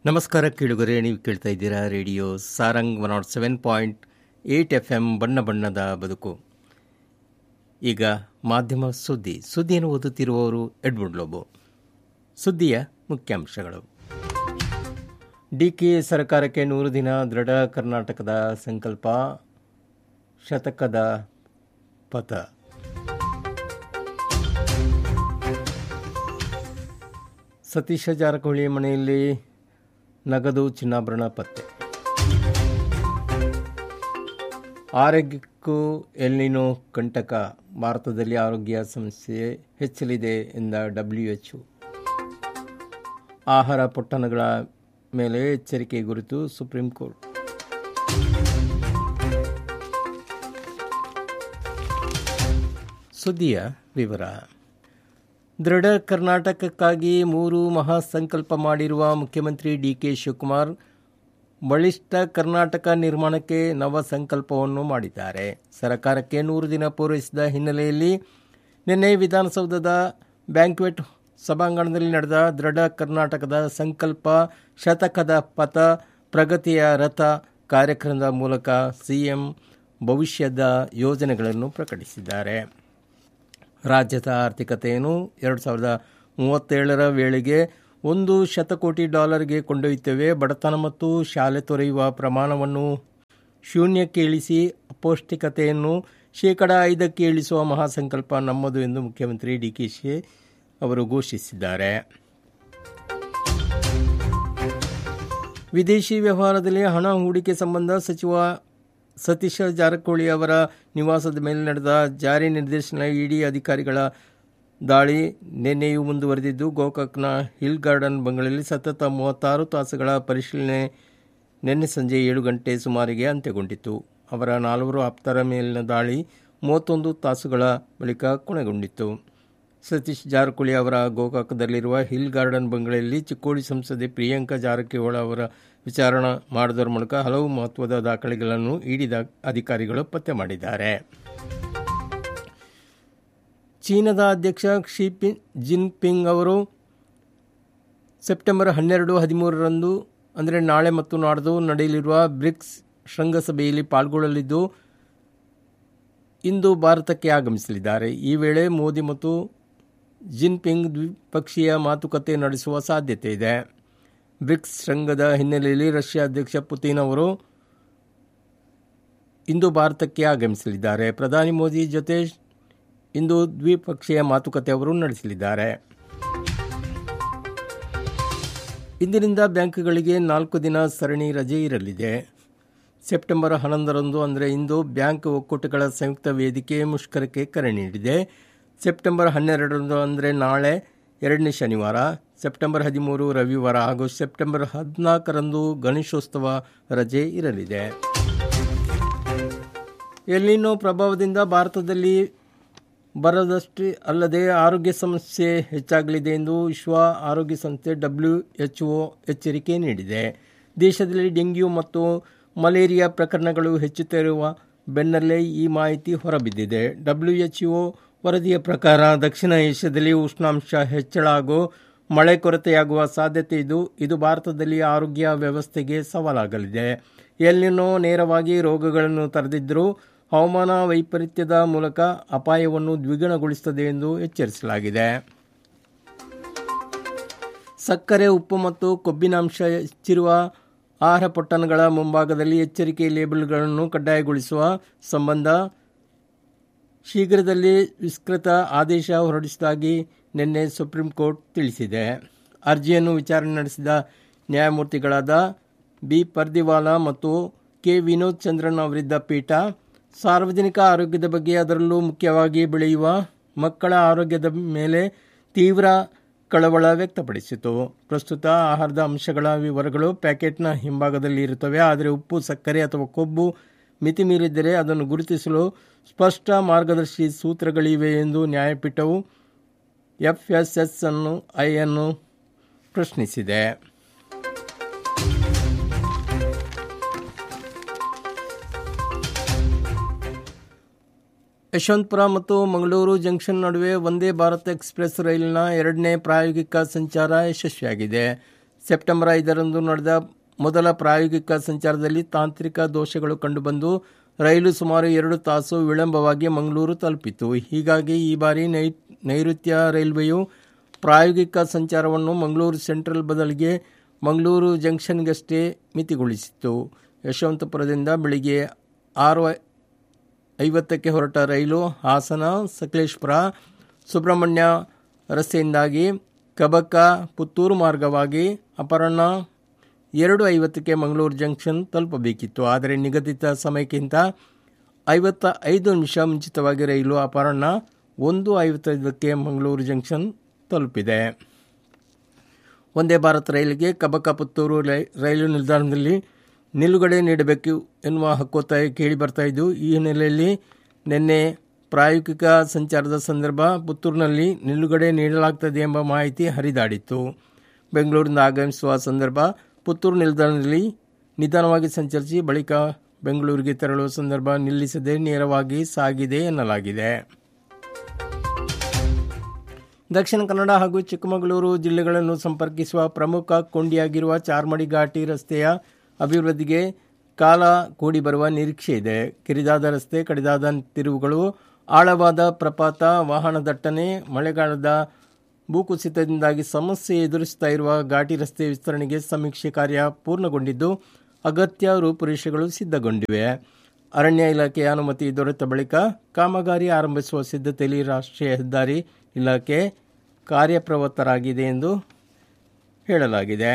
ನಮಸ್ಕಾರ ಕೇಳುಗರೆ ನೀವು ಕೇಳ್ತಾ ಇದ್ದೀರಾ radio Sarang one nought seven point eight F M ಬಣ್ಣ ಬಣ್ಣದ ಬದುಕು ಈಗ ಮಾಧ್ಯಮ ಸುದ್ದಿ ಸುದ್ದಿಯನ್ನು ಓದುತ್ತಿರುವವರು ಎಡ್ಮುಡ್ ಲೋಬೋ ಸುದ್ದಿಯ ಮುಖ್ಯಾಂಶಗಳು ಡಿಕೆ ಸರ್ಕಾರಕ್ಕೆ ನೂರು ದಿನ ದೃಢ ಕರ್ನಾಟಕದ ಸಂಕಲ್ಪ ಶತಕದ ಪಥ ಸತೀಶ ಜಾರಕಿಹೊಳಿ ಮನೆಯಲ್ಲಿ ನಗದು ಚಿನ್ನಾಭರಣ ಪತ್ತೆ ಆರೋಗ್ಯಕ್ಕೂ ಎಲ್ಲಿನೋ ಕಂಟಕ ಭಾರತದಲ್ಲಿ ಆರೋಗ್ಯ ಸಮಸ್ಯೆ ಹೆಚ್ಚಲಿದೆ ಎಂದ ಡಬ್ಲ್ಯುಎಚ್ಒ ಆಹಾರ ಪೊಟ್ಟಣಗಳ ಮೇಲೆ ಎಚ್ಚರಿಕೆ ಗುರಿತು ಸುಪ್ರೀಂ ಕೋರ್ಟ್ ಸುದ್ದಿಯ ವಿವರ ದೃಢ ಕರ್ನಾಟಕಕ್ಕಾಗಿ ಮೂರು ಮಹಾಸಂಕಲ್ಪ ಮಾಡಿರುವ ಮುಖ್ಯಮಂತ್ರಿ ಡಿಕೆ ಶಿವಕುಮಾರ್ ಬಲಿಷ್ಠ ಕರ್ನಾಟಕ ನಿರ್ಮಾಣಕ್ಕೆ ನವ ಸಂಕಲ್ಪವನ್ನು ಮಾಡಿದ್ದಾರೆ ಸರ್ಕಾರಕ್ಕೆ ನೂರು ದಿನ ಪೂರೈಸಿದ ಹಿನ್ನೆಲೆಯಲ್ಲಿ ನಿನ್ನೆ ವಿಧಾನಸೌಧದ ಬ್ಯಾಂಕ್ವೆಟ್ ಸಭಾಂಗಣದಲ್ಲಿ ನಡೆದ ದೃಢ ಕರ್ನಾಟಕದ ಸಂಕಲ್ಪ ಶತಕದ ಪಥ ಪ್ರಗತಿಯ ರಥ ಕಾರ್ಯಕ್ರಮದ ಮೂಲಕ ಸಿಎಂ ಭವಿಷ್ಯದ ಯೋಜನೆಗಳನ್ನು ಪ್ರಕಟಿಸಿದ್ದಾರೆ ರಾಜ್ಯದ ಆರ್ಥಿಕತೆಯನ್ನು ಎರಡು ಸಾವಿರದ ಮೂವತ್ತೇಳರ ವೇಳೆಗೆ ಒಂದು ಶತಕೋಟಿ ಡಾಲರ್ಗೆ ಕೊಂಡೊಯ್ಯುತ್ತೇವೆ ಬಡತನ ಮತ್ತು ಶಾಲೆ ತೊರೆಯುವ ಪ್ರಮಾಣವನ್ನು ಶೂನ್ಯಕ್ಕೆ ಇಳಿಸಿ ಅಪೌಷ್ಟಿಕತೆಯನ್ನು ಶೇಕಡ ಐದಕ್ಕೆ ಇಳಿಸುವ ಮಹಾಸಂಕಲ್ಪ ನಮ್ಮದು ಎಂದು ಮುಖ್ಯಮಂತ್ರಿ ಡಿಕೆ ಶಿ ಅವರು ಘೋಷಿಸಿದ್ದಾರೆ ವಿದೇಶಿ ವ್ಯವಹಾರದಲ್ಲಿ ಹಣ ಹೂಡಿಕೆ ಸಂಬಂಧ ಸಚಿವ ಸತೀಶ ಜಾರಕಿಹೊಳಿ ಅವರ ನಿವಾಸದ ಮೇಲೆ ನಡೆದ ಜಾರಿ ನಿರ್ದೇಶನಾಲಯ ಇಡಿ ಅಧಿಕಾರಿಗಳ ದಾಳಿ ನಿನ್ನೆಯೂ ಮುಂದುವರೆದಿದ್ದು ಗೋಕಾಕ್ನ ಹಿಲ್ ಗಾರ್ಡನ್ ಬಂಗಳಲ್ಲಿ ಸತತ ಮೂವತ್ತಾರು ತಾಸುಗಳ ಪರಿಶೀಲನೆ ನಿನ್ನೆ ಸಂಜೆ ಏಳು ಗಂಟೆ ಸುಮಾರಿಗೆ ಅಂತ್ಯಗೊಂಡಿತು ಅವರ ನಾಲ್ವರು ಆಪ್ತರ ಮೇಲಿನ ದಾಳಿ ಮೂವತ್ತೊಂದು ತಾಸುಗಳ ಬಳಿಕ ಕೊನೆಗೊಂಡಿತ್ತು ಸತೀಶ್ ಜಾರಕಿಹೊಳಿ ಅವರ ಗೋಕಾಕದಲ್ಲಿರುವ ಹಿಲ್ ಗಾರ್ಡನ್ ಬಂಗಲೆಯಲ್ಲಿ ಚಿಕ್ಕೋಡಿ ಸಂಸದೆ ಪ್ರಿಯಾಂಕಾ ಜಾರಕಿಹೊಳಿ ಅವರ ವಿಚಾರಣೆ ಮಾಡುವುದರ ಮೂಲಕ ಹಲವು ಮಹತ್ವದ ದಾಖಲೆಗಳನ್ನು ಇಡಿ ಅಧಿಕಾರಿಗಳು ಪತ್ತೆ ಮಾಡಿದ್ದಾರೆ ಚೀನಾದ ಅಧ್ಯಕ್ಷ ಕ್ಷಿ ಜಿನ್ಪಿಂಗ್ ಅವರು ಸೆಪ್ಟೆಂಬರ್ ಹನ್ನೆರಡು ಹದಿಮೂರರಂದು ಅಂದರೆ ನಾಳೆ ಮತ್ತು ನಾಡ್ದು ನಡೆಯಲಿರುವ ಬ್ರಿಕ್ಸ್ ಶೃಂಗಸಭೆಯಲ್ಲಿ ಪಾಲ್ಗೊಳ್ಳಲಿದ್ದು ಇಂದು ಭಾರತಕ್ಕೆ ಆಗಮಿಸಲಿದ್ದಾರೆ ಈ ವೇಳೆ ಮೋದಿ ಮತ್ತು ಜಿನ್ಪಿಂಗ್ ದ್ವಿಪಕ್ಷೀಯ ಮಾತುಕತೆ ನಡೆಸುವ ಸಾಧ್ಯತೆ ಇದೆ ಬ್ರಿಕ್ಸ್ ಶೃಂಗದ ಹಿನ್ನೆಲೆಯಲ್ಲಿ ರಷ್ಯಾ ಅಧ್ಯಕ್ಷ ಪುತಿನ್ ಅವರು ಇಂದು ಭಾರತಕ್ಕೆ ಆಗಮಿಸಲಿದ್ದಾರೆ ಪ್ರಧಾನಿ ಮೋದಿ ಜೊತೆ ಇಂದು ದ್ವಿಪಕ್ಷೀಯ ಮಾತುಕತೆ ಅವರು ನಡೆಸಲಿದ್ದಾರೆ ಇಂದಿನಿಂದ ಬ್ಯಾಂಕ್ಗಳಿಗೆ ನಾಲ್ಕು ದಿನ ಸರಣಿ ರಜೆ ಇರಲಿದೆ ಸೆಪ್ಟೆಂಬರ್ ಹನ್ನೊಂದರಂದು ಅಂದರೆ ಇಂದು ಬ್ಯಾಂಕ್ ಒಕ್ಕೂಟಗಳ ಸಂಯುಕ್ತ ವೇದಿಕೆ ಮುಷ್ಕರಕ್ಕೆ ಕರೆ ನೀಡಿದೆ ಸೆಪ್ಟೆಂಬರ್ ಹನ್ನೆರಡರಂದು ಅಂದರೆ ನಾಳೆ ಎರಡನೇ ಶನಿವಾರ ಸೆಪ್ಟೆಂಬರ್ ಹದಿಮೂರು ರವಿವಾರ ಹಾಗೂ ಸೆಪ್ಟೆಂಬರ್ ಹದಿನಾಲ್ಕರಂದು ಗಣೇಶೋತ್ಸವ ರಜೆ ಇರಲಿದೆ ಎಲ್ಲಿನೋ ಪ್ರಭಾವದಿಂದ ಭಾರತದಲ್ಲಿ ಬರದಷ್ಟೇ ಅಲ್ಲದೆ ಆರೋಗ್ಯ ಸಮಸ್ಯೆ ಹೆಚ್ಚಾಗಲಿದೆ ಎಂದು ವಿಶ್ವ ಆರೋಗ್ಯ ಸಂಸ್ಥೆ ಡಬ್ಲ್ಯುಎಚ್ಒ ಎಚ್ಚರಿಕೆ ನೀಡಿದೆ ದೇಶದಲ್ಲಿ ಡೆಂಗ್ಯೂ ಮತ್ತು ಮಲೇರಿಯಾ ಪ್ರಕರಣಗಳು ಹೆಚ್ಚುತ್ತಿರುವ ಬೆನ್ನಲ್ಲೇ ಈ ಮಾಹಿತಿ ಹೊರಬಿದ್ದಿದೆ ಡಬ್ಲ್ಯುಎಚ್ಒ ವರದಿಯ ಪ್ರಕಾರ ದಕ್ಷಿಣ ಏಷ್ಯಾದಲ್ಲಿ ಉಷ್ಣಾಂಶ ಹೆಚ್ಚಳ ಹಾಗೂ ಮಳೆ ಕೊರತೆಯಾಗುವ ಸಾಧ್ಯತೆ ಇದ್ದು ಇದು ಭಾರತದಲ್ಲಿ ಆರೋಗ್ಯ ವ್ಯವಸ್ಥೆಗೆ ಸವಾಲಾಗಲಿದೆ ಎಲ್ಲಿನೋ ನೇರವಾಗಿ ರೋಗಗಳನ್ನು ತರದಿದ್ದರೂ ಹವಾಮಾನ ವೈಪರೀತ್ಯದ ಮೂಲಕ ಅಪಾಯವನ್ನು ದ್ವಿಗುಣಗೊಳಿಸುತ್ತದೆ ಎಂದು ಎಚ್ಚರಿಸಲಾಗಿದೆ ಸಕ್ಕರೆ ಉಪ್ಪು ಮತ್ತು ಕೊಬ್ಬಿನಾಂಶ ಹೆಚ್ಚಿರುವ ಆಹಾರ ಪೊಟ್ಟಣಗಳ ಮುಂಭಾಗದಲ್ಲಿ ಎಚ್ಚರಿಕೆ ಲೇಬಲ್ಗಳನ್ನು ಕಡ್ಡಾಯಗೊಳಿಸುವ ಸಂಬಂಧ ಶೀಘ್ರದಲ್ಲಿ ವಿಸ್ತೃತ ಆದೇಶ ಹೊರಡಿಸುವುದಾಗಿ ನಿನ್ನೆ ಸುಪ್ರೀಂ ಕೋರ್ಟ್ ತಿಳಿಸಿದೆ ಅರ್ಜಿಯನ್ನು ವಿಚಾರಣೆ ನಡೆಸಿದ ನ್ಯಾಯಮೂರ್ತಿಗಳಾದ ಬಿ ಪರ್ದಿವಾಲಾ ಮತ್ತು ಕೆ ವಿನೋದ್ ಚಂದ್ರನ್ ಅವರಿದ್ದ ಪೀಠ ಸಾರ್ವಜನಿಕ ಆರೋಗ್ಯದ ಬಗ್ಗೆ ಅದರಲ್ಲೂ ಮುಖ್ಯವಾಗಿ ಬೆಳೆಯುವ ಮಕ್ಕಳ ಆರೋಗ್ಯದ ಮೇಲೆ ತೀವ್ರ ಕಳವಳ ವ್ಯಕ್ತಪಡಿಸಿತು ಪ್ರಸ್ತುತ ಆಹಾರದ ಅಂಶಗಳ ವಿವರಗಳು ಪ್ಯಾಕೆಟ್ನ ಹಿಂಭಾಗದಲ್ಲಿ ಇರುತ್ತವೆ ಆದರೆ ಉಪ್ಪು ಸಕ್ಕರೆ ಅಥವಾ ಕೊಬ್ಬು ಮಿತಿ ಮೀರಿದ್ದರೆ ಅದನ್ನು ಗುರುತಿಸಲು ಸ್ಪಷ್ಟ ಮಾರ್ಗದರ್ಶಿ ಸೂತ್ರಗಳಿವೆ ಎಂದು ನ್ಯಾಯಪೀಠವು ಎಫ್ಎಸ್ಎಸ್ ಅನ್ನು ಐ ಅನ್ನು ಪ್ರಶ್ನಿಸಿದೆ ಯಶವಂತಪುರ ಮತ್ತು ಮಂಗಳೂರು ಜಂಕ್ಷನ್ ನಡುವೆ ವಂದೇ ಭಾರತ್ ಎಕ್ಸ್ಪ್ರೆಸ್ ರೈಲಿನ ಎರಡನೇ ಪ್ರಾಯೋಗಿಕ ಸಂಚಾರ ಯಶಸ್ವಿಯಾಗಿದೆ ಸೆಪ್ಟೆಂಬರ್ ಐದರಂದು ನಡೆದ ಮೊದಲ ಪ್ರಾಯೋಗಿಕ ಸಂಚಾರದಲ್ಲಿ ತಾಂತ್ರಿಕ ದೋಷಗಳು ಕಂಡುಬಂದು ರೈಲು ಸುಮಾರು ಎರಡು ತಾಸು ವಿಳಂಬವಾಗಿ ಮಂಗಳೂರು ತಲುಪಿತು ಹೀಗಾಗಿ ಈ ಬಾರಿ ನೈ ನೈಋತ್ಯ ರೈಲ್ವೆಯು ಪ್ರಾಯೋಗಿಕ ಸಂಚಾರವನ್ನು ಮಂಗಳೂರು ಸೆಂಟ್ರಲ್ ಬದಲಿಗೆ ಮಂಗಳೂರು ಜಂಕ್ಷನ್ಗಷ್ಟೇ ಮಿತಿಗೊಳಿಸಿತ್ತು ಯಶವಂತಪುರದಿಂದ ಬೆಳಿಗ್ಗೆ ಆರು ಐವತ್ತಕ್ಕೆ ಹೊರಟ ರೈಲು ಹಾಸನ ಸಕಲೇಶ್ಪುರ ಸುಬ್ರಹ್ಮಣ್ಯ ರಸ್ತೆಯಿಂದಾಗಿ ಕಬಕ್ಕ ಪುತ್ತೂರು ಮಾರ್ಗವಾಗಿ ಅಪರಾಹ್ನ ಎರಡು ಐವತ್ತಕ್ಕೆ ಮಂಗಳೂರು ಜಂಕ್ಷನ್ ತಲುಪಬೇಕಿತ್ತು ಆದರೆ ನಿಗದಿತ ಸಮಯಕ್ಕಿಂತ ಐವತ್ತ ಐದು ನಿಮಿಷ ಮುಂಚಿತವಾಗಿ ರೈಲು ಅಪರಾಹ್ನ ಒಂದು ಐವತ್ತೈದಕ್ಕೆ ಮಂಗಳೂರು ಜಂಕ್ಷನ್ ತಲುಪಿದೆ ಒಂದೇ ಭಾರತ್ ರೈಲಿಗೆ ಕಬಕ ಪುತ್ತೂರು ರೈಲು ನಿಲ್ದಾಣದಲ್ಲಿ ನಿಲುಗಡೆ ನೀಡಬೇಕು ಎನ್ನುವ ಹಕ್ಕೊತ್ತಾಯ ಕೇಳಿ ಬರ್ತಾ ಇದ್ದು ಈ ಹಿನ್ನೆಲೆಯಲ್ಲಿ ನಿನ್ನೆ ಪ್ರಾಯೋಗಿಕ ಸಂಚಾರದ ಸಂದರ್ಭ ಪುತ್ತೂರಿನಲ್ಲಿ ನಿಲುಗಡೆ ನೀಡಲಾಗ್ತದೆ ಎಂಬ ಮಾಹಿತಿ ಹರಿದಾಡಿತ್ತು ಬೆಂಗಳೂರಿನಿಂದ ಆಗಮಿಸುವ ಸಂದರ್ಭ ಪುತ್ತೂರು ನಿಲ್ದಾಣದಲ್ಲಿ ನಿಧಾನವಾಗಿ ಸಂಚರಿಸಿ ಬಳಿಕ ಬೆಂಗಳೂರಿಗೆ ತೆರಳುವ ಸಂದರ್ಭ ನಿಲ್ಲಿಸದೆ ನೇರವಾಗಿ ಸಾಗಿದೆ ಎನ್ನಲಾಗಿದೆ ದಕ್ಷಿಣ ಕನ್ನಡ ಹಾಗೂ ಚಿಕ್ಕಮಗಳೂರು ಜಿಲ್ಲೆಗಳನ್ನು ಸಂಪರ್ಕಿಸುವ ಪ್ರಮುಖ ಕೊಂಡಿಯಾಗಿರುವ ಚಾರ್ಮಡಿ ಘಾಟಿ ರಸ್ತೆಯ ಅಭಿವೃದ್ಧಿಗೆ ಕಾಲ ಕೂಡಿ ಬರುವ ನಿರೀಕ್ಷೆ ಇದೆ ಕಿರಿದಾದ ರಸ್ತೆ ಕಡಿದಾದ ತಿರುವುಗಳು ಆಳವಾದ ಪ್ರಪಾತ ವಾಹನ ದಟ್ಟಣೆ ಮಳೆಗಾಲದ ಭೂಕುಸಿತದಿಂದಾಗಿ ಸಮಸ್ಯೆ ಎದುರಿಸುತ್ತಾ ಇರುವ ಘಾಟಿ ರಸ್ತೆ ವಿಸ್ತರಣೆಗೆ ಸಮೀಕ್ಷೆ ಕಾರ್ಯ ಪೂರ್ಣಗೊಂಡಿದ್ದು ಅಗತ್ಯ ರೂಪುರೇಷೆಗಳು ಸಿದ್ಧಗೊಂಡಿವೆ ಅರಣ್ಯ ಇಲಾಖೆಯ ಅನುಮತಿ ದೊರೆತ ಬಳಿಕ ಕಾಮಗಾರಿ ಆರಂಭಿಸುವ ಸಿದ್ಧತೆಯಲ್ಲಿ ರಾಷ್ಟ್ರೀಯ ಹೆದ್ದಾರಿ ಇಲಾಖೆ ಕಾರ್ಯಪ್ರವೃತ್ತರಾಗಿದೆ ಎಂದು ಹೇಳಲಾಗಿದೆ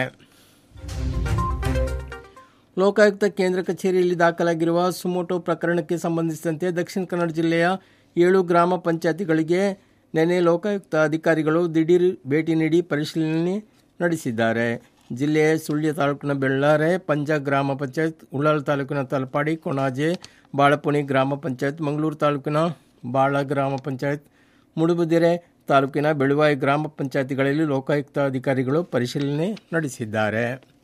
ಲೋಕಾಯುಕ್ತ ಕೇಂದ್ರ ಕಚೇರಿಯಲ್ಲಿ ದಾಖಲಾಗಿರುವ ಸುಮೋಟೋ ಪ್ರಕರಣಕ್ಕೆ ಸಂಬಂಧಿಸಿದಂತೆ ದಕ್ಷಿಣ ಕನ್ನಡ ಜಿಲ್ಲೆಯ ಏಳು ಗ್ರಾಮ ಪಂಚಾಯತಿಗಳಿಗೆ ನಿನ್ನೆ ಲೋಕಾಯುಕ್ತ ಅಧಿಕಾರಿಗಳು ದಿಢೀರ್ ಭೇಟಿ ನೀಡಿ ಪರಿಶೀಲನೆ ನಡೆಸಿದ್ದಾರೆ ಜಿಲ್ಲೆಯ ಸುಳ್ಯ ತಾಲೂಕಿನ ಬೆಳ್ಳಾರೆ ಪಂಜ ಗ್ರಾಮ ಪಂಚಾಯತ್ ಉಳ್ಳಾಲ ತಾಲೂಕಿನ ತಲಪಾಡಿ ಕೊಣಾಜೆ ಬಾಳಪುಣಿ ಗ್ರಾಮ ಪಂಚಾಯತ್ ಮಂಗಳೂರು ತಾಲೂಕಿನ ಬಾಳ ಗ್ರಾಮ ಪಂಚಾಯತ್ ಮುಡುಬುದಿರೆ ತಾಲೂಕಿನ ಬೆಳುವಾಯಿ ಗ್ರಾಮ ಪಂಚಾಯತಿಗಳಲ್ಲಿ ಲೋಕಾಯುಕ್ತ ಅಧಿಕಾರಿಗಳು ಪರಿಶೀಲನೆ ನಡೆಸಿದ್ದಾರೆ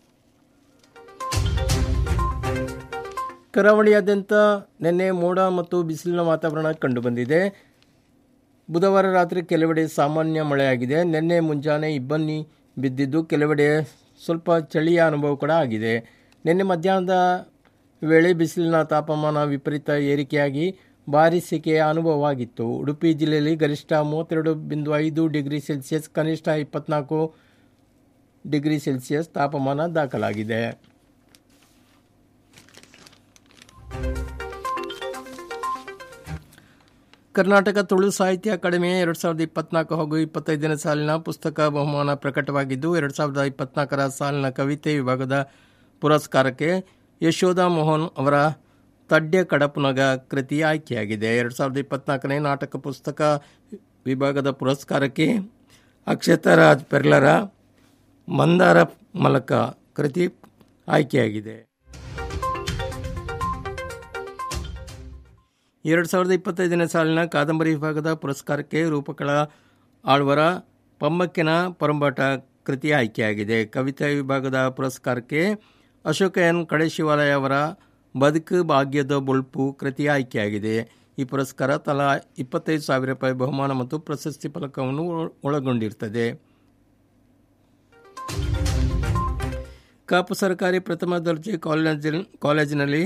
ಕರಾವಳಿಯಾದ್ಯಂತ ನಿನ್ನೆ ಮೋಡ ಮತ್ತು ಬಿಸಿಲಿನ ವಾತಾವರಣ ಕಂಡುಬಂದಿದೆ ಬುಧವಾರ ರಾತ್ರಿ ಕೆಲವೆಡೆ ಸಾಮಾನ್ಯ ಮಳೆಯಾಗಿದೆ ನಿನ್ನೆ ಮುಂಜಾನೆ ಇಬ್ಬನಿ ಬಿದ್ದಿದ್ದು ಕೆಲವೆಡೆ ಸ್ವಲ್ಪ ಚಳಿಯ ಅನುಭವ ಕೂಡ ಆಗಿದೆ ನಿನ್ನೆ ಮಧ್ಯಾಹ್ನದ ವೇಳೆ ಬಿಸಿಲಿನ ತಾಪಮಾನ ವಿಪರೀತ ಏರಿಕೆಯಾಗಿ ಭಾರಿ ಸೆಕೆಯ ಅನುಭವವಾಗಿತ್ತು ಉಡುಪಿ ಜಿಲ್ಲೆಯಲ್ಲಿ ಗರಿಷ್ಠ ಮೂವತ್ತೆರಡು ಬಿಂದು ಐದು ಡಿಗ್ರಿ ಸೆಲ್ಸಿಯಸ್ ಕನಿಷ್ಠ ಇಪ್ಪತ್ನಾಲ್ಕು ಡಿಗ್ರಿ ಸೆಲ್ಸಿಯಸ್ ತಾಪಮಾನ ದಾಖಲಾಗಿದೆ ಕರ್ನಾಟಕ ತುಳು ಸಾಹಿತ್ಯ ಅಕಾಡೆಮಿ ಎರಡು ಸಾವಿರದ ಇಪ್ಪತ್ನಾಲ್ಕು ಹಾಗೂ ಇಪ್ಪತ್ತೈದನೇ ಸಾಲಿನ ಪುಸ್ತಕ ಬಹುಮಾನ ಪ್ರಕಟವಾಗಿದ್ದು ಎರಡು ಸಾವಿರದ ಇಪ್ಪತ್ನಾಲ್ಕರ ಸಾಲಿನ ಕವಿತೆ ವಿಭಾಗದ ಪುರಸ್ಕಾರಕ್ಕೆ ಯಶೋಧ ಮೋಹನ್ ಅವರ ತಡ್ಯ ಕಡಪುನಗ ಕೃತಿ ಆಯ್ಕೆಯಾಗಿದೆ ಎರಡು ಸಾವಿರದ ಇಪ್ಪತ್ನಾಲ್ಕನೇ ನಾಟಕ ಪುಸ್ತಕ ವಿಭಾಗದ ಪುರಸ್ಕಾರಕ್ಕೆ ಅಕ್ಷತರಾಜ್ ಪೆರ್ಲರ ಮಂದಾರ ಮಲಕ ಕೃತಿ ಆಯ್ಕೆಯಾಗಿದೆ ಎರಡು ಸಾವಿರದ ಇಪ್ಪತ್ತೈದನೇ ಸಾಲಿನ ಕಾದಂಬರಿ ವಿಭಾಗದ ಪುರಸ್ಕಾರಕ್ಕೆ ರೂಪಕಳ ಆಳ್ವರ ಪಮ್ಮಕ್ಕಿನ ಪರಂಬಾಟ ಕೃತಿ ಆಯ್ಕೆಯಾಗಿದೆ ಕವಿತಾ ವಿಭಾಗದ ಪುರಸ್ಕಾರಕ್ಕೆ ಅಶೋಕ ಎನ್ ಕಡೆಶಿವಾಲಯ ಅವರ ಬದುಕು ಭಾಗ್ಯದ ಬೊಳ್ಪು ಕೃತಿ ಆಯ್ಕೆಯಾಗಿದೆ ಈ ಪುರಸ್ಕಾರ ತಲಾ ಇಪ್ಪತ್ತೈದು ಸಾವಿರ ರೂಪಾಯಿ ಬಹುಮಾನ ಮತ್ತು ಪ್ರಶಸ್ತಿ ಫಲಕವನ್ನು ಒಳಗೊಂಡಿರುತ್ತದೆ ಕಾಪು ಸರ್ಕಾರಿ ಪ್ರಥಮ ದರ್ಜೆ ಕಾಲೇಜ್ ಕಾಲೇಜಿನಲ್ಲಿ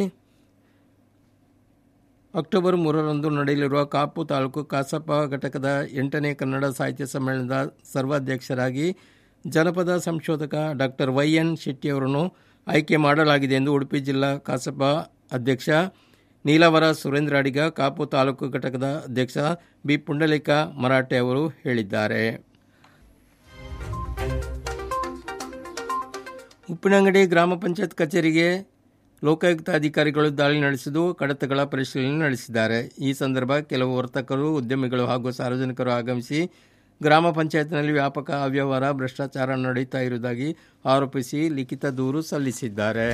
ಅಕ್ಟೋಬರ್ ಮೂರರಂದು ನಡೆಯಲಿರುವ ಕಾಪು ತಾಲೂಕು ಕಸಾಪ ಘಟಕದ ಎಂಟನೇ ಕನ್ನಡ ಸಾಹಿತ್ಯ ಸಮ್ಮೇಳನದ ಸರ್ವಾಧ್ಯಕ್ಷರಾಗಿ ಜನಪದ ಸಂಶೋಧಕ ಡಾಕ್ಟರ್ ವೈ ಎನ್ ಶೆಟ್ಟಿಯವರನ್ನು ಆಯ್ಕೆ ಮಾಡಲಾಗಿದೆ ಎಂದು ಉಡುಪಿ ಜಿಲ್ಲಾ ಕಸಾಪ ಅಧ್ಯಕ್ಷ ನೀಲಾವರ ಸುರೇಂದ್ರ ಅಡಿಗ ಕಾಪು ತಾಲೂಕು ಘಟಕದ ಅಧ್ಯಕ್ಷ ಬಿ ಪುಂಡಲಿಕ ಮರಾಠೆ ಅವರು ಹೇಳಿದ್ದಾರೆ ಉಪ್ಪಿನಂಗಡಿ ಗ್ರಾಮ ಪಂಚಾಯತ್ ಕಚೇರಿಗೆ ಲೋಕಾಯುಕ್ತ ಅಧಿಕಾರಿಗಳು ದಾಳಿ ನಡೆಸಿದ್ದು ಕಡತಗಳ ಪರಿಶೀಲನೆ ನಡೆಸಿದ್ದಾರೆ ಈ ಸಂದರ್ಭ ಕೆಲವು ವರ್ತಕರು ಉದ್ಯಮಿಗಳು ಹಾಗೂ ಸಾರ್ವಜನಿಕರು ಆಗಮಿಸಿ ಗ್ರಾಮ ಪಂಚಾಯತ್ನಲ್ಲಿ ವ್ಯಾಪಕ ಅವ್ಯವಹಾರ ಭ್ರಷ್ಟಾಚಾರ ನಡೀತಾ ಇರುವುದಾಗಿ ಆರೋಪಿಸಿ ಲಿಖಿತ ದೂರು ಸಲ್ಲಿಸಿದ್ದಾರೆ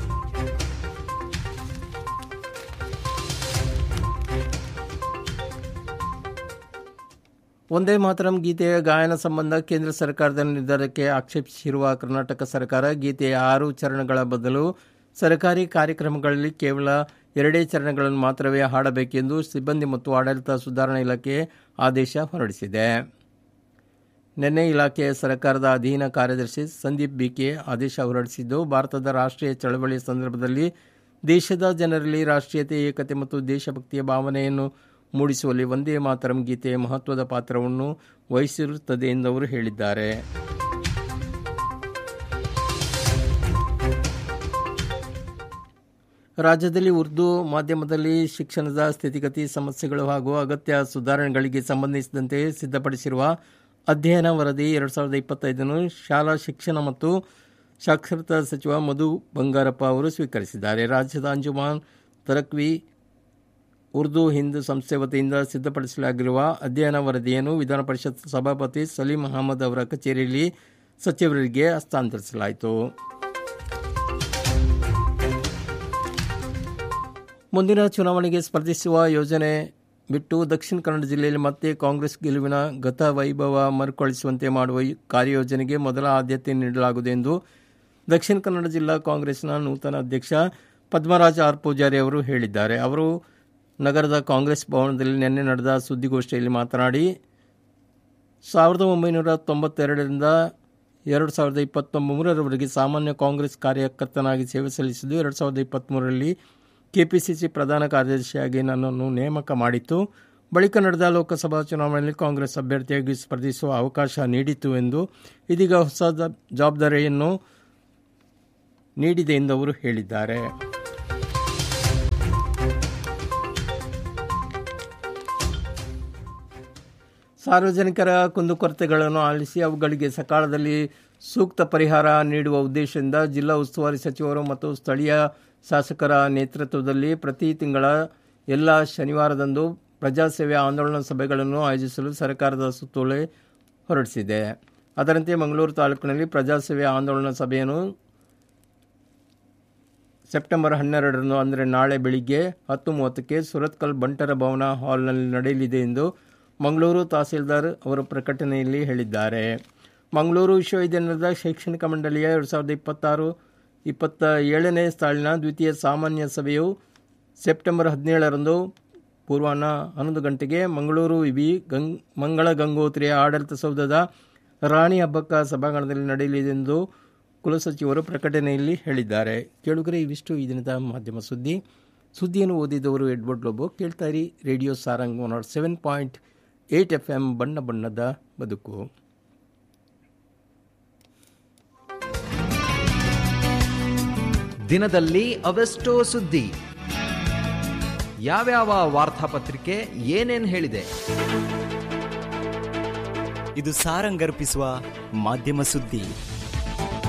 ಒಂದೇ ಮಾತರಂ ಗೀತೆಯ ಗಾಯನ ಸಂಬಂಧ ಕೇಂದ್ರ ಸರ್ಕಾರದ ನಿರ್ಧಾರಕ್ಕೆ ಆಕ್ಷೇಪಿಸಿರುವ ಕರ್ನಾಟಕ ಸರ್ಕಾರ ಗೀತೆಯ ಆರು ಚರಣಗಳ ಬದಲು ಸರ್ಕಾರಿ ಕಾರ್ಯಕ್ರಮಗಳಲ್ಲಿ ಕೇವಲ ಎರಡೇ ಚರಣಗಳನ್ನು ಮಾತ್ರವೇ ಹಾಡಬೇಕೆಂದು ಸಿಬ್ಬಂದಿ ಮತ್ತು ಆಡಳಿತ ಸುಧಾರಣಾ ಇಲಾಖೆ ಆದೇಶ ಹೊರಡಿಸಿದೆ ನಿನ್ನೆ ಇಲಾಖೆಯ ಸರ್ಕಾರದ ಅಧೀನ ಕಾರ್ಯದರ್ಶಿ ಸಂದೀಪ್ ಬಿಕೆ ಆದೇಶ ಹೊರಡಿಸಿದ್ದು ಭಾರತದ ರಾಷ್ಟ್ರೀಯ ಚಳವಳಿಯ ಸಂದರ್ಭದಲ್ಲಿ ದೇಶದ ಜನರಲ್ಲಿ ರಾಷ್ಟ್ರೀಯತೆ ಏಕತೆ ಮತ್ತು ದೇಶಭಕ್ತಿಯ ಭಾವನೆಯನ್ನು ಮೂಡಿಸುವಲ್ಲಿ ಒಂದೇ ಮಾತರಂ ಗೀತೆಯ ಮಹತ್ವದ ಪಾತ್ರವನ್ನು ವಹಿಸಿರುತ್ತದೆ ಎಂದು ಅವರು ಹೇಳಿದ್ದಾರೆ ರಾಜ್ಯದಲ್ಲಿ ಉರ್ದು ಮಾಧ್ಯಮದಲ್ಲಿ ಶಿಕ್ಷಣದ ಸ್ಥಿತಿಗತಿ ಸಮಸ್ಯೆಗಳು ಹಾಗೂ ಅಗತ್ಯ ಸುಧಾರಣೆಗಳಿಗೆ ಸಂಬಂಧಿಸಿದಂತೆ ಸಿದ್ಧಪಡಿಸಿರುವ ಅಧ್ಯಯನ ವರದಿ ಎರಡು ಸಾವಿರದ ಇಪ್ಪತ್ತೈದನ್ನು ಶಾಲಾ ಶಿಕ್ಷಣ ಮತ್ತು ಸಾಕ್ಷರತಾ ಸಚಿವ ಮಧು ಬಂಗಾರಪ್ಪ ಅವರು ಸ್ವೀಕರಿಸಿದ್ದಾರೆ ರಾಜ್ಯದ ಅಂಜುಮಾನ್ ತರಕ್ವಿ ಉರ್ದು ಹಿಂದ್ ಸಂಸ್ಥೆ ವತಿಯಿಂದ ಸಿದ್ಧಪಡಿಸಲಾಗಿರುವ ಅಧ್ಯಯನ ವರದಿಯನ್ನು ವಿಧಾನ ಪರಿಷತ್ ಸಭಾಪತಿ ಸಲೀಂ ಅಹಮದ್ ಅವರ ಕಚೇರಿಯಲ್ಲಿ ಸಚಿವರಿಗೆ ಹಸ್ತಾಂತರಿಸಲಾಯಿತು ಮುಂದಿನ ಚುನಾವಣೆಗೆ ಸ್ಪರ್ಧಿಸುವ ಯೋಜನೆ ಬಿಟ್ಟು ದಕ್ಷಿಣ ಕನ್ನಡ ಜಿಲ್ಲೆಯಲ್ಲಿ ಮತ್ತೆ ಕಾಂಗ್ರೆಸ್ ಗೆಲುವಿನ ಗತ ವೈಭವ ಮರುಕಳಿಸುವಂತೆ ಮಾಡುವ ಕಾರ್ಯಯೋಜನೆಗೆ ಮೊದಲ ಆದ್ಯತೆ ನೀಡಲಾಗುವುದು ಎಂದು ದಕ್ಷಿಣ ಕನ್ನಡ ಜಿಲ್ಲಾ ಕಾಂಗ್ರೆಸ್ನ ನೂತನ ಅಧ್ಯಕ್ಷ ಪದ್ಮರಾಜ ಆರ್ ಪೂಜಾರಿ ಅವರು ಹೇಳಿದ್ದಾರೆ ಅವರು ನಗರದ ಕಾಂಗ್ರೆಸ್ ಭವನದಲ್ಲಿ ನಿನ್ನೆ ನಡೆದ ಸುದ್ದಿಗೋಷ್ಠಿಯಲ್ಲಿ ಮಾತನಾಡಿ ಸಾವಿರದ ಒಂಬೈನೂರ ತೊಂಬತ್ತೆರಡರಿಂದ ಎರಡು ಸಾವಿರದ ಇಪ್ಪತ್ತೊಂಬರವರೆಗೆ ಸಾಮಾನ್ಯ ಕಾಂಗ್ರೆಸ್ ಕಾರ್ಯಕರ್ತನಾಗಿ ಸೇವೆ ಸಲ್ಲಿಸಿದ್ದು ಎರಡು ಸಾವಿರದ ಇಪ್ಪತ್ತ್ಮೂರರಲ್ಲಿ ಕೆಪಿಸಿಸಿ ಪ್ರಧಾನ ಕಾರ್ಯದರ್ಶಿಯಾಗಿ ನನ್ನನ್ನು ನೇಮಕ ಮಾಡಿತ್ತು ಬಳಿಕ ನಡೆದ ಲೋಕಸಭಾ ಚುನಾವಣೆಯಲ್ಲಿ ಕಾಂಗ್ರೆಸ್ ಅಭ್ಯರ್ಥಿಯಾಗಿ ಸ್ಪರ್ಧಿಸುವ ಅವಕಾಶ ನೀಡಿತು ಎಂದು ಇದೀಗ ಹೊಸ ಜವಾಬ್ದಾರಿಯನ್ನು ನೀಡಿದೆ ಎಂದು ಅವರು ಹೇಳಿದ್ದಾರೆ ಸಾರ್ವಜನಿಕರ ಕುಂದುಕೊರತೆಗಳನ್ನು ಆಲಿಸಿ ಅವುಗಳಿಗೆ ಸಕಾಲದಲ್ಲಿ ಸೂಕ್ತ ಪರಿಹಾರ ನೀಡುವ ಉದ್ದೇಶದಿಂದ ಜಿಲ್ಲಾ ಉಸ್ತುವಾರಿ ಸಚಿವರು ಮತ್ತು ಸ್ಥಳೀಯ ಶಾಸಕರ ನೇತೃತ್ವದಲ್ಲಿ ಪ್ರತಿ ತಿಂಗಳ ಎಲ್ಲ ಶನಿವಾರದಂದು ಪ್ರಜಾಸೇವೆ ಆಂದೋಲನ ಸಭೆಗಳನ್ನು ಆಯೋಜಿಸಲು ಸರ್ಕಾರದ ಸುತ್ತೋಲೆ ಹೊರಡಿಸಿದೆ ಅದರಂತೆ ಮಂಗಳೂರು ತಾಲೂಕಿನಲ್ಲಿ ಪ್ರಜಾಸೇವೆ ಆಂದೋಲನ ಸಭೆಯನ್ನು ಸೆಪ್ಟೆಂಬರ್ ಹನ್ನೆರಡರಂದು ಅಂದರೆ ನಾಳೆ ಬೆಳಿಗ್ಗೆ ಹತ್ತು ಮೂವತ್ತಕ್ಕೆ ಸುರತ್ಕಲ್ ಬಂಟರ ಭವನ ಹಾಲ್ನಲ್ಲಿ ನಡೆಯಲಿದೆ ಎಂದು ಮಂಗಳೂರು ತಹಸೀಲ್ದಾರ್ ಅವರು ಪ್ರಕಟಣೆಯಲ್ಲಿ ಹೇಳಿದ್ದಾರೆ ಮಂಗಳೂರು ವಿಶ್ವವಿದ್ಯಾನಿಲಯದ ಶೈಕ್ಷಣಿಕ ಮಂಡಳಿಯ ಎರಡು ಸಾವಿರದ ಇಪ್ಪತ್ತಾರು ಇಪ್ಪತ್ತ ಏಳನೇ ಸಾಲಿನ ದ್ವಿತೀಯ ಸಾಮಾನ್ಯ ಸಭೆಯು ಸೆಪ್ಟೆಂಬರ್ ಹದಿನೇಳರಂದು ಪೂರ್ವಾಹ್ನ ಹನ್ನೊಂದು ಗಂಟೆಗೆ ಮಂಗಳೂರು ವಿವಿ ಗಂಗ್ ಮಂಗಳ ಗಂಗೋತ್ರಿಯ ಆಡಳಿತ ಸೌಧದ ರಾಣಿ ಹಬ್ಬಕ್ಕ ಸಭಾಂಗಣದಲ್ಲಿ ನಡೆಯಲಿದೆ ಎಂದು ಕುಲಸಚಿವರು ಪ್ರಕಟಣೆಯಲ್ಲಿ ಹೇಳಿದ್ದಾರೆ ಕೇಳುಗರೆ ಇವಿಷ್ಟು ಈ ದಿನದ ಮಾಧ್ಯಮ ಸುದ್ದಿ ಸುದ್ದಿಯನ್ನು ಓದಿದವರು ಎಡ್ವರ್ಡ್ ಲೋಬೋ ಕೇಳ್ತಾರಿ radio Sarang one nought seven point eight F M ಬಣ್ಣ ಬಣ್ಣದ ಬದುಕು ದಿನದಲ್ಲಿ ಅವೆಷ್ಟೋ ಸುದ್ದಿ ಯಾವ್ಯಾವ ವಾರ್ತಾಪತ್ರಿಕೆ ಏನೇನ್ ಹೇಳಿದೆ ಇದು ಸಾರಂಗರ್ಪಿಸುವ ಮಾಧ್ಯಮ ಸುದ್ದಿ